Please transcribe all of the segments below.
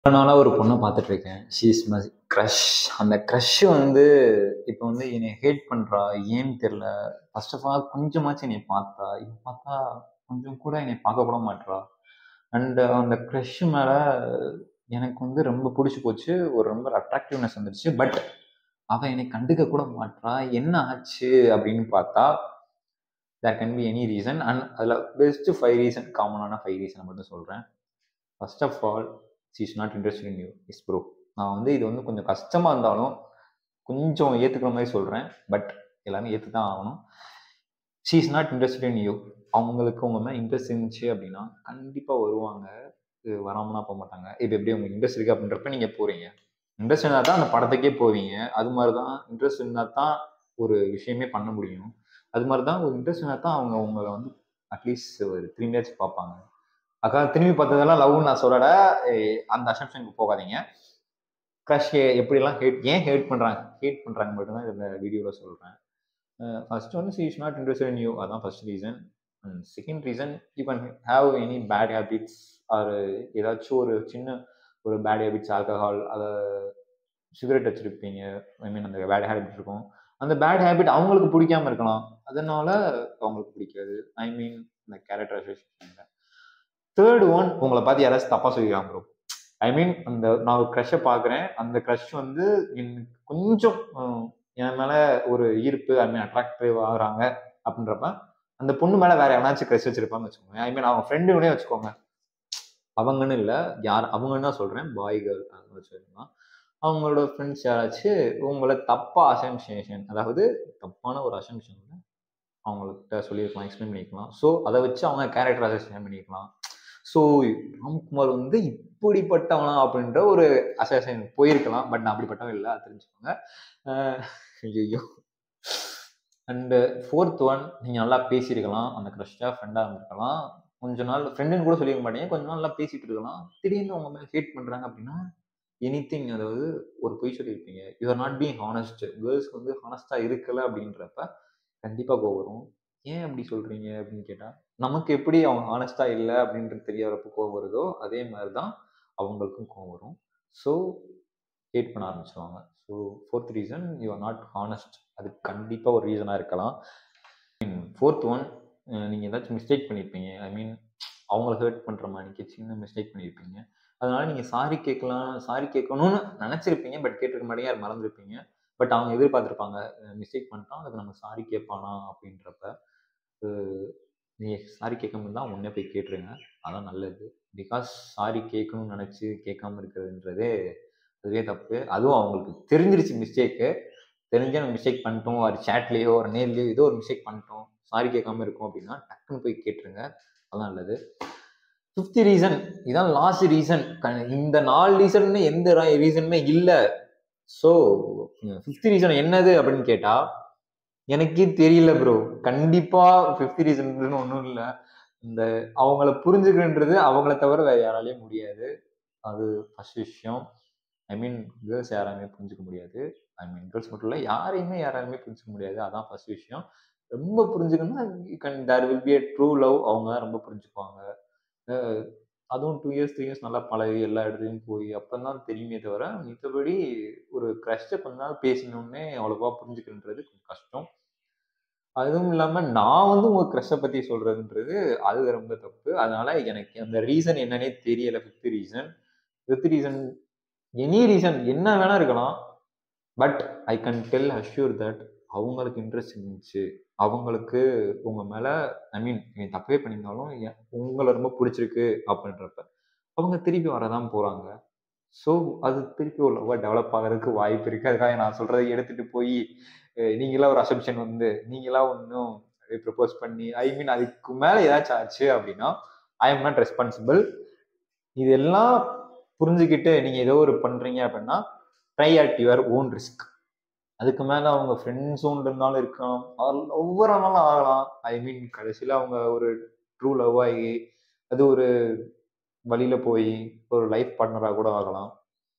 இவ்வளோ நாளாக ஒரு பொண்ணை பார்த்துட்டு இருக்கேன் ஷீஸ் மை க்ரஷ் அந்த க்ரஷ் வந்து இப்போ வந்து என்னை ஹேட் பண்ணுறா ஏன்னு தெரில ஃபர்ஸ்ட் ஆஃப் ஆல் கொஞ்சமாச்சும் என்னை பார்த்தா இப்போ பார்த்தா கொஞ்சம் கூட என்னை பார்க்க கூட மாட்றா அண்ட் அந்த க்ரஷ் மேலே எனக்கு வந்து ரொம்ப பிடிச்சி போச்சு ஒரு ரொம்ப அட்ராக்டிவ்னஸ் வந்துருச்சு பட் அவள் என்னை கண்டுக்க கூட மாட்றா என்ன ஆச்சு அப்படின்னு பார்த்தா there can be any reason and அதில் பெஸ்ட்டு ஃபைவ் ரீசன் காமனான ஃபைவ் ரீசனை மட்டும் சொல்கிறேன் first of all she is not interest in you is bro நான் வந்து இது வந்து கொஞ்சம் கஷ்டமாக இருந்தாலும் கொஞ்சம் ஏற்றுக்கிற மாதிரி சொல்கிறேன் பட் எல்லாமே ஏற்று தான் ஆகணும் she is not interest in you அவங்களுக்கு உங்கள் மேலே இன்ட்ரெஸ்ட் இருந்துச்சு அப்படின்னா கண்டிப்பாக வருவாங்க இது வராமலாம் போக மாட்டாங்க இப்போ எப்படி உங்களுக்கு இன்ட்ரெஸ்ட் இருக்குது அப்படின்றப்ப நீங்கள் போகிறீங்க இன்ட்ரெஸ்ட் இருந்தால் தான் அந்த படத்துக்கே போவீங்க அது மாதிரி தான் இன்ட்ரெஸ்ட் இருந்தால் தான் ஒரு விஷயமே பண்ண முடியும் அது மாதிரி தான் ஒரு இன்ட்ரெஸ்ட் இருந்தால் தான் அவங்க உங்களை வந்து அட்லீஸ்ட் ஒரு த்ரீ மினிட்ஸ் பார்ப்பாங்க அக்கா திரும்பி பார்த்ததெல்லாம் லவ்னு நான் சொல்லலை ஏய், அந்த அசம்ஷனுக்கு போகாதீங்க க்ரஷ் எப்படிலாம் ஹேட் ஏன் ஹேட் பண்ணுறாங்க ஹேட் பண்ணுறாங்க மட்டும்தான் இந்த வீடியோவில் சொல்கிறேன் first one she is not interest in you அதான் first reason and second reason you can have any bad habits or ஏதாச்சும் ஒரு சின்ன ஒரு பேட் ஹேபிட்ஸ் ஆல்கஹால் அதை சிகரெட் வச்சுருப்பீங்க ஐ மீன் அந்த பேட் ஹேபிட் இருக்கும் அந்த பேட் ஹேபிட் அவங்களுக்கு பிடிக்காம இருக்கலாம் அதனால அவங்களுக்கு பிடிக்காது ஐ மீன் இந்த கேரக்டரைசேஷன் தேர்ட் ஒன் உங்களை பார்த்து யாராச்சும் தப்பாக சொல்லிக்கலாம் ப்ரோ ஐ மீன் அந்த நான் ஒரு க்ரஷை பார்க்குறேன் அந்த க்ரஷ் வந்து எனக்கு கொஞ்சம் ஹம், என் மேலே ஒரு ஈர்ப்பு ஐ மீன் அட்ராக்டிவ் ஆகுறாங்க அப்படின்றப்ப அந்த பொண்ணு மேலே வேற எவனாச்சும் க்ரஷ் வச்சிருப்பான்னு வச்சுக்கோங்க ஐ மீன் அவங்க ஃப்ரெண்டுனே வச்சுக்கோங்க அவங்கன்னு இல்லை யார் அவங்கன்னு தான் சொல்கிறேன் பாய் கேர்ள் வச்சுருக்கலாம் அவங்களோட ஃப்ரெண்ட்ஸ் யாராச்சும் உங்களை தப்பா அசம்ஷேஷன் அதாவது தப்பான ஒரு அசம்ஷன் அவங்கள்ட்ட சொல்லியிருக்கலாம் எக்ஸ்பிளைன் பண்ணிக்கலாம் ஸோ அதை வச்சு அவங்க கேரக்டர் அசஸ்ஷன் பண்ணிக்கலாம் ஸோ ராம்குமார் வந்து இப்படிப்பட்டவனா அப்படின்ற ஒரு அசேஷன் போயிருக்கலாம் பட் நான் அப்படிப்பட்டவன் இல்லை அது தெரிஞ்சுக்கோங்க ஐயோ அண்டு ஃபோர்த் ஒன் நீங்கள் நல்லா பேசியிருக்கலாம் அந்த க்ரஷ்டாக ஃப்ரெண்டாக இருந்திருக்கலாம் கொஞ்ச நாள் ஃப்ரெண்டுன்னு கூட சொல்லிக்க மாட்டீங்க கொஞ்ச நாள் நல்லா பேசிட்டு இருக்கலாம் திடீர்னு உங்க மேலே ஹேட் பண்ணுறாங்க அப்படின்னா எனிதிங் அதாவது ஒரு பொய் சொல்லியிருப்பீங்க you are not being honest கேர்ள்ஸ்க்கு வந்து ஹானஸ்டாக இருக்கல அப்படின்றப்ப கண்டிப்பாக கோவம் வரும் ஏன் அப்படி சொல்கிறீங்க அப்படின்னு கேட்டால் நமக்கு எப்படி அவங்க ஹானஸ்டாக இல்லை அப்படின்றது தெரியறப்போ கோவம் வருதோ அதே மாதிரி தான் அவங்களுக்கும் கோவம் வரும் ஸோ ஹேட் பண்ண ஆரம்பிச்சிருவாங்க so fourth reason you are not honest அது கண்டிப்பாக ஒரு ரீசனாக இருக்கலாம் ஃபோர்த் ஒன் நீங்கள் ஏதாச்சும் மிஸ்டேக் பண்ணியிருப்பீங்க ஐ மீன் அவங்கள ஹர்ட் பண்ணுற மாதிரி சின்ன மிஸ்டேக் பண்ணியிருப்பீங்க அதனால நீங்கள் சாரி கேட்கலாம் சாரி கேட்கணும்னு நினச்சிருப்பீங்க பட் கேட்டிருக்க மாட்டீங்க யார் மறந்துருப்பீங்க பட் அவங்க எதிர்பார்த்துருப்பாங்க மிஸ்டேக் பண்ணிட்டோம் அதுக்கு நம்ம சாரி கேட்பானா அப்படின்றப்ப அஹ், நீ சாரி கேட்காம இருந்தால் உடனே போய் கேட்டுருங்க அதான் நல்லது பிகாஸ் சாரி கேட்கணும்னு நினச்சி கேட்காம இருக்கிறதுன்றதே அதுவே தப்பு அதுவும் அவங்களுக்கு தெரிஞ்சிருச்சு மிஸ்டேக்கு தெரிஞ்சு நம்ம மிஸ்டேக் பண்ணிட்டோம் ஒரு சேட்லேயோ ஒரு நேர்லேயோ ஏதோ ஒரு மிஸ்டேக் பண்ணிட்டோம் சாரி கேட்காம இருக்கோம் அப்படின்னா டக்குன்னு போய் கேட்டுருங்க அதான் நல்லது ஃபிஃப்த் ரீசன் இதான் லாஸ்ட் ரீசன் இந்த நாலு ரீசன் எந்த ரீசனுமே இல்லை ஸோ ஃபிஃப்த் ரீசன் என்னது அப்படின்னு கேட்டா எனக்கே தெரியல ப்ரோ கண்டிப்பா ஃபிஃப்த் ரீசன் ஒன்றும் இல்லை இந்த அவங்கள புரிஞ்சுக்கிறன்றது அவங்கள தவிர வேற யாராலையும் முடியாது அது ஃபர்ஸ்ட் விஷயம் ஐ மீன் கேர்ள்ஸ் யாராலுமே புரிஞ்சுக்க முடியாது ஐ மீன் கேர்ள்ஸ் மட்டும் இல்லை யாரையுமே யாராலுமே புரிஞ்சுக்க முடியாது அதான் ஃபர்ஸ்ட் விஷயம் ரொம்ப புரிஞ்சுக்கணும்னா can there will be a true love அவங்க தான் ரொம்ப புரிஞ்சுக்குவாங்க அஹ் அதுவும் டூ இயர்ஸ் த்ரீ இயர்ஸ் நல்லா பழகி எல்லா இடத்துலையும் போய் அப்போ தான் தெரியுமே தவிர மித்தபடி ஒரு க்ரஷ்ஷை கொஞ்ச நாள் பேசினோடனே அவ்வளோவா புரிஞ்சுக்கிறன்றது கொஞ்சம் கஷ்டம் அதுவும் இல்லாமல் நான் வந்து உங்கள் க்ரஷ்ஷை பற்றி சொல்கிறதுன்றது அது ரொம்ப தப்பு அதனால எனக்கு அந்த ரீசன் என்னன்னே தெரியலை fifth reason fifth reason any reason என்ன வேணா இருக்கலாம் but I can tell assure that அவங்களுக்கு இன்ட்ரெஸ்ட் இருந்துச்சு அவங்களுக்கு உங்கள் மேலே ஐ மீன் நீங்கள் தப்பே பண்ணியிருந்தாலும் எ- உங்களை ரொம்ப பிடிச்சிருக்கு அப்படின்றப்ப அவங்க திருப்பி வரதான் போகிறாங்க ஸோ அது திருப்பி ஒரு லவ்வாக டெவலப் ஆகிறதுக்கு வாய்ப்பு இருக்குது அதுக்காக நான் சொல்கிறத எடுத்துகிட்டு போய் அஹ் நீங்களா ஒரு அசம்ஷன் வந்து நீங்களா ஒன்றும் ப்ரப்போஸ் பண்ணி ஐ மீன் அதுக்கு மேலே ஏதாச்சும் ஆச்சு அப்படின்னா ஐ எம் நாட் ரெஸ்பான்சிபிள் இதெல்லாம் புரிஞ்சுக்கிட்டு நீங்கள் ஏதோ ஒரு பண்ணுறீங்க அப்படின்னா try at your own risk அதுக்கு மேலே அவங்க ஃப்ரெண்ட் ஜோன்ல இருந்தாலும் இருக்கலாம் அதில் ஒவ்வொரு நாளும் ஆகலாம் ஐ மீன் கடைசியில் அவங்க ஒரு ட்ரூ லவ் ஆகி அது ஒரு வழியில் போய் ஒரு லைஃப் பார்ட்னராக கூட ஆகலாம்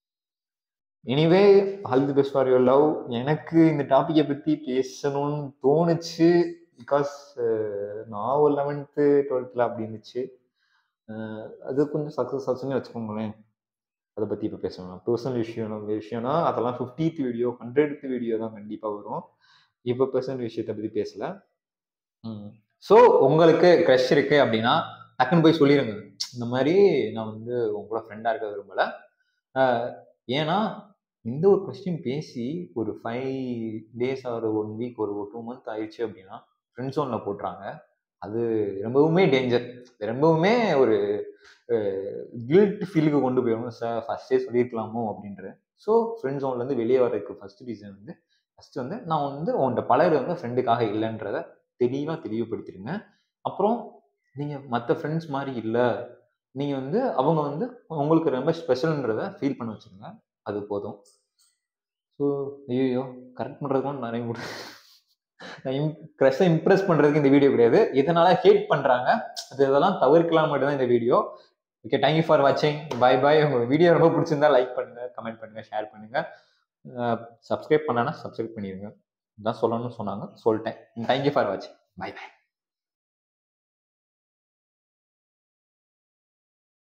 anyway all the best for your love எனக்கு இந்த டாப்பிக்கை பற்றி பேசணும்னு தோணுச்சு பிகாஸ் நான் ஒரு லெவன்த்து டுவெல்த்தில் அப்படி இருந்துச்சு அஹ் அது கொஞ்சம் சக்ஸஸ் ஆச்சுன்னு வச்சுக்கோங்களேன் அதை பற்றி இப்போ பேசணும் பர்சனல் விஷயம் விஷயம்னா அதெல்லாம் ஃபிஃப்டீத் வீடியோ ஹண்ட்ரட் வீடியோ தான் கண்டிப்பாக வரும் இப்போ பர்சனல் விஷயத்தை பற்றி பேசல ஸோ உங்களுக்கு க்ரஷ் இருக்கு அப்படின்னா டக்குன்னு போய் சொல்லிடுங்க இந்த மாதிரி நான் வந்து உங்க கூட ஃப்ரெண்டாக இருக்க விரும்பலை ஆஹ் ஏன்னா இந்த ஒரு கொஸ்டின் பேசி ஒரு ஃபைவ் டேஸ் ஒரு ஒன் வீக் ஒரு டூ மந்த் ஆயிடுச்சு அப்படின்னா ஃப்ரெண்ட் ஜோனில் போட்டுறாங்க அது ரொம்பவுமே டேஞ்சர் ரொம்பவுமே ஒரு கில்ட் ஃபீலுக்கு கொண்டு போயிடும் சார் ஃபஸ்ட்டே சொல்லியிருக்கலாமோ அப்படின்ற ஸோ ஃப்ரெண்ட் ஜோன்லேருந்து வெளியே வரதுக்கு ஃபர்ஸ்ட் ரீசன் வந்து ஃபஸ்ட்டு வந்து நான் வந்து உன்கிட்ட பழகுறது வந்து ஃப்ரெண்டுக்காக இல்லைன்றத தெளிவாக தெளிவுபடுத்திடுங்க அப்புறம் நீங்கள் மற்ற ஃப்ரெண்ட்ஸ் மாதிரி இல்லை நீங்கள் வந்து அவங்க வந்து உங்களுக்கு ரொம்ப ஸ்பெஷல்ன்றத ஃபீல் பண்ண வச்சுருங்க அது போதும் ஸோ ஐயோ கரெக்ட் பண்ணுறதுலாம் நிறைய முடி நான் இம் க்ரஷை இம்ப்ரெஸ் பண்ணுறதுக்கு இந்த வீடியோ கிடையாது இதனால ஹேட் பண்ணுறாங்க அது இதெல்லாம் தவிர்க்கலாம் மட்டும்தான் இந்த வீடியோ ஓகே தேங்க்யூ ஃபார் வாட்சிங் பை பாய் உங்கள் வீடியோ ரொம்ப பிடிச்சிருந்தா லைக் பண்ணுங்கள் கமெண்ட் பண்ணுங்கள் ஷேர் பண்ணுங்கள் சப்ஸ்கிரைப் பண்ணனா சப்ஸ்கிரைப் பண்ணிடுங்க இதான் சொல்லணும்னு சொன்னாங்க சொல்லிட்டேன் தேங்க்யூ ஃபார் வாட்சிங் பை பை